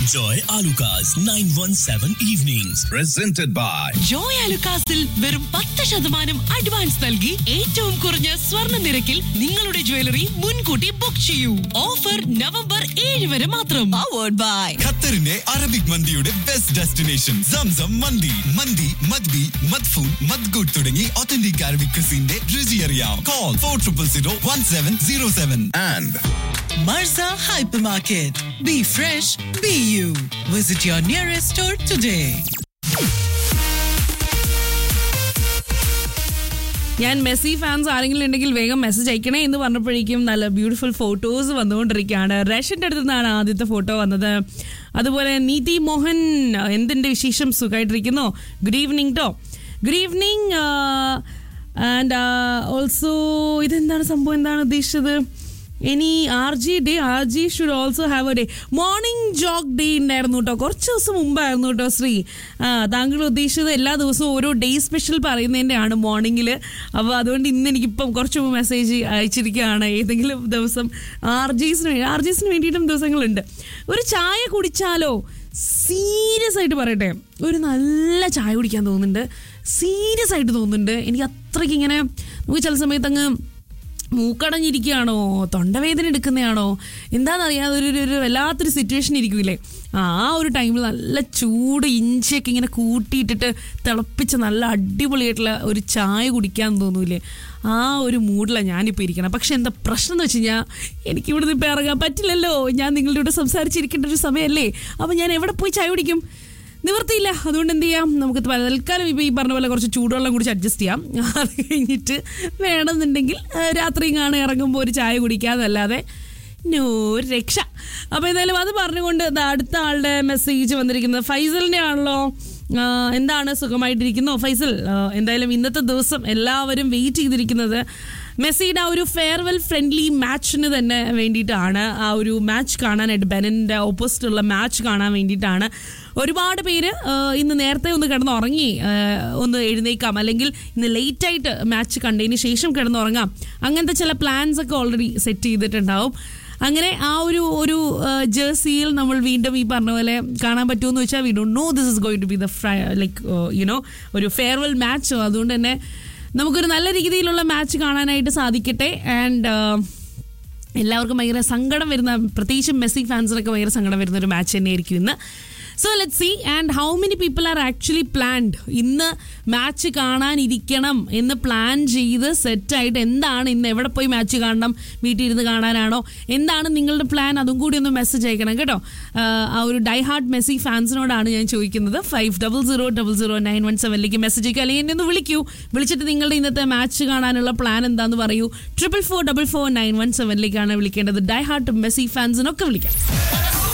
Enjoy Alucard's 917 evenings. Presented by Joy അലുക്കാസിൽ വെറും പത്ത് ശതമാനം അഡ്വാൻസ് നൽകി ഏറ്റവും കുറഞ്ഞ സ്വർണ്ണ നിരക്കിൽ നിങ്ങളുടെ ജ്വല്ലറി മുൻകൂട്ടി ബുക്ക് ചെയ്യൂ ഓഫർ നവംബർ ഏഴ് വരെ മാത്രം പവേർഡ് ബൈ ഖത്തറിന്റെ അറബിക് മന്തിയുടെ ബെസ്റ്റ് ഡെസ്റ്റിനേഷൻ സംസം മന്തി മന്തി മദ്ബി മദ്ഫൂൻ മദ്ഗുഡ് തുടങ്ങി ഒത്തന്റിക് അറബിക് ക്രിസിന്റെ രുചി അറിയാം call four triple zero one seven zero seven and Marza Hypermarket. Be fresh, be you. Visit your nearest store today. ഞാൻ മെസ്സി ഫാൻസ് ആരെങ്കിലും ഉണ്ടെങ്കിൽ വേഗം മെസ്സേജ് അയക്കണേ എന്ന് പറഞ്ഞപ്പോഴേക്കും നല്ല ബ്യൂട്ടിഫുൾ ഫോട്ടോസ് വന്നുകൊണ്ടിരിക്കുകയാണ് റഷ്യൻ്റെ അടുത്ത് നിന്നാണ് ആദ്യത്തെ ഫോട്ടോ വന്നത് അതുപോലെ നീതി മോഹൻ എന്തിൻ്റെ വിശേഷം സുഖമായിട്ടിരിക്കുന്നു good evening to good evening and also ഇതെന്താണ് സംഭവം എന്താണ് ഉദ്ദേശിച്ചത് ഇനി R G day R G should also have a day morning jog day ഉണ്ടായിരുന്നു കേട്ടോ കുറച്ച് ദിവസം മുമ്പായിരുന്നു കേട്ടോ ശ്രീ ആ താങ്കൾ ഉദ്ദേശിച്ചത് എല്ലാ ദിവസവും ഓരോ ഡേ സ്പെഷ്യൽ പറയുന്നതിൻ്റെ ആണ് മോർണിംഗിൽ അപ്പോൾ അതുകൊണ്ട് ഇന്ന് എനിക്കിപ്പം കുറച്ച് മുമ്പ് മെസ്സേജ് അയച്ചിരിക്കുകയാണ് ഏതെങ്കിലും ദിവസം ആർ ജിസിന് വേണ്ടി ആർ ജിസിന് വേണ്ടിയിട്ടും ദിവസങ്ങളുണ്ട് ഒരു ചായ കുടിച്ചാലോ സീരിയസ് ആയിട്ട് പറയട്ടെ ഒരു നല്ല ചായ കുടിക്കാൻ തോന്നുന്നുണ്ട് സീരിയസ് ആയിട്ട് തോന്നുന്നുണ്ട് എനിക്ക് അത്രയ്ക്ക് ഇങ്ങനെ നമുക്ക് ചില സമയത്ത് അങ്ങ് മൂക്കടഞ്ഞിരിക്കുകയാണോ തൊണ്ടവേദന എടുക്കുന്നതാണോ എന്താണെന്നറിയാതെ ഒരു ഒരു- ഒരു വല്ലാത്തൊരു സിറ്റുവേഷൻ ഇരിക്കൂലേ ആ ഒരു ടൈമിൽ നല്ല ചൂട് ഇഞ്ചിയൊക്കെ ഇങ്ങനെ കൂട്ടിയിട്ടിട്ട് തിളപ്പിച്ച് നല്ല അടിപൊളിയായിട്ടുള്ള ഒരു ചായ കുടിക്കാൻ തോന്നൂലേ ആ ഒരു മൂഡിലാണ് ഞാനിപ്പോൾ ഇരിക്കണം പക്ഷെ എന്താ പ്രശ്നം എന്ന് വെച്ച് കഴിഞ്ഞാൽ എനിക്ക് ഇവിടുന്ന് ഇപ്പോൾ ഇറങ്ങാൻ പറ്റില്ലല്ലോ ഞാൻ നിങ്ങളുടെ കൂടെ സംസാരിച്ചിരിക്കേണ്ട ഒരു സമയമല്ലേ അപ്പോൾ ഞാൻ എവിടെ പോയി ചായ കുടിക്കും നിവർത്തിയില്ല അതുകൊണ്ട് എന്ത് ചെയ്യാം നമുക്ക് തൽക്കാലം ഇപ്പോൾ ഈ പറഞ്ഞ പോലെ കുറച്ച് ചൂടുവെള്ളം കുടിച്ച് അഡ്ജസ്റ്റ് ചെയ്യാം അത് കഴിഞ്ഞിട്ട് വേണമെന്നുണ്ടെങ്കിൽ ആ, രാത്രി കാണാൻ ഇറങ്ങുമ്പോൾ ഒരു ചായ കുടിക്കാന്നല്ലാതെ നോ രക്ഷ അപ്പോൾ എന്തായാലും അത് പറഞ്ഞുകൊണ്ട് ദാ അടുത്ത ആളുടെ മെസ്സേജ് വന്നിരിക്കുന്നത് ഫൈസലിൻ്റെ ആണല്ലോ ആ, എന്താണ് സുഖമായിട്ടിരിക്കുന്നോ ഫൈസൽ ആ, എന്തായാലും ഇന്നത്തെ ദിവസം എല്ലാവരും വെയിറ്റ് ചെയ്തിരിക്കുന്നത് മെസ്സിയുടെ ആ ഒരു ഫെയർവെൽ ഫ്രണ്ട്ലി മാച്ചിന് തന്നെ വേണ്ടിയിട്ടാണ് ആ ഒരു മാച്ച് കാണാനായിട്ട് ബെനൻ്റെ ഓപ്പോസിറ്റ് ഉള്ള മാച്ച് കാണാൻ വേണ്ടിയിട്ടാണ് ഒരുപാട് പേര് ആ, ഇന്ന് നേരത്തെ ഒന്ന് കിടന്നുറങ്ങി ആ, ഒന്ന് എഴുന്നേക്കാം അല്ലെങ്കിൽ ഇന്ന് ലേറ്റായിട്ട് മാച്ച് കണ്ടതിന് ശേഷം കിടന്നുറങ്ങാം അങ്ങനത്തെ ചില പ്ലാൻസ് ഒക്കെ ഓൾറെഡി സെറ്റ് ചെയ്തിട്ടുണ്ടാവും അങ്ങനെ ആ ഒരു ഒരു ജേഴ്സിയിൽ നമ്മൾ വീണ്ടും ഈ പറഞ്ഞ പോലെ കാണാൻ പറ്റുമെന്ന് വെച്ചാൽ we don't know this is going to be the like you know ഒരു ഫെയർവെൽ മാച്ച് അതുകൊണ്ട് തന്നെ നമുക്കൊരു നല്ല രീതിയിലുള്ള മാച്ച് കാണാനായിട്ട് സാധിക്കട്ടെ ആൻഡ് എല്ലാവർക്കും ഭയങ്കര സങ്കടം വരുന്ന പ്രത്യേകിച്ചും മെസ്സി ഫാൻസിനൊക്കെ ഭയങ്കര സങ്കടം വരുന്ന ഒരു മാച്ച് തന്നെയായിരിക്കും ഇന്ന് so let see and how many people are actually planned ഇന്ന് മാച്ച് കാണാനിരിക്കണം എന്ന് പ്ലാൻ ചെയ്ത് സെറ്റായിട്ട് എന്താണ് ഇന്ന് എവിടെ പോയി മാച്ച് കാണണം വീട്ടിൽ ഇരുന്ന് കാണാനാണോ എന്താണ് നിങ്ങളുടെ പ്ലാൻ അതും കൂടി ഒന്ന് മെസ്സേജ് അയക്കണം കേട്ടോ ആഹ് ആ ഒരു ഡൈ ഹാർട്ട് മെസ്സി ഫാൻസിനോടാണ് ഞാൻ ചോദിക്കുന്നത് five double zero double zero nine one സെവനിലേക്ക് മെസ്സേജ് അയക്കുക അല്ലെങ്കിൽ എന്നെ ഒന്ന് വിളിക്കൂ വിളിച്ചിട്ട് നിങ്ങളുടെ ഇന്നത്തെ മാച്ച് കാണാനുള്ള പ്ലാൻ എന്താന്ന് പറയൂ triple four double four nine one സെവനിലേക്കാണ് വിളിക്കേണ്ടത് ഡൈ ഹാർട്ട് മെസ്സി ഫാൻസിനൊക്കെ വിളിക്കാം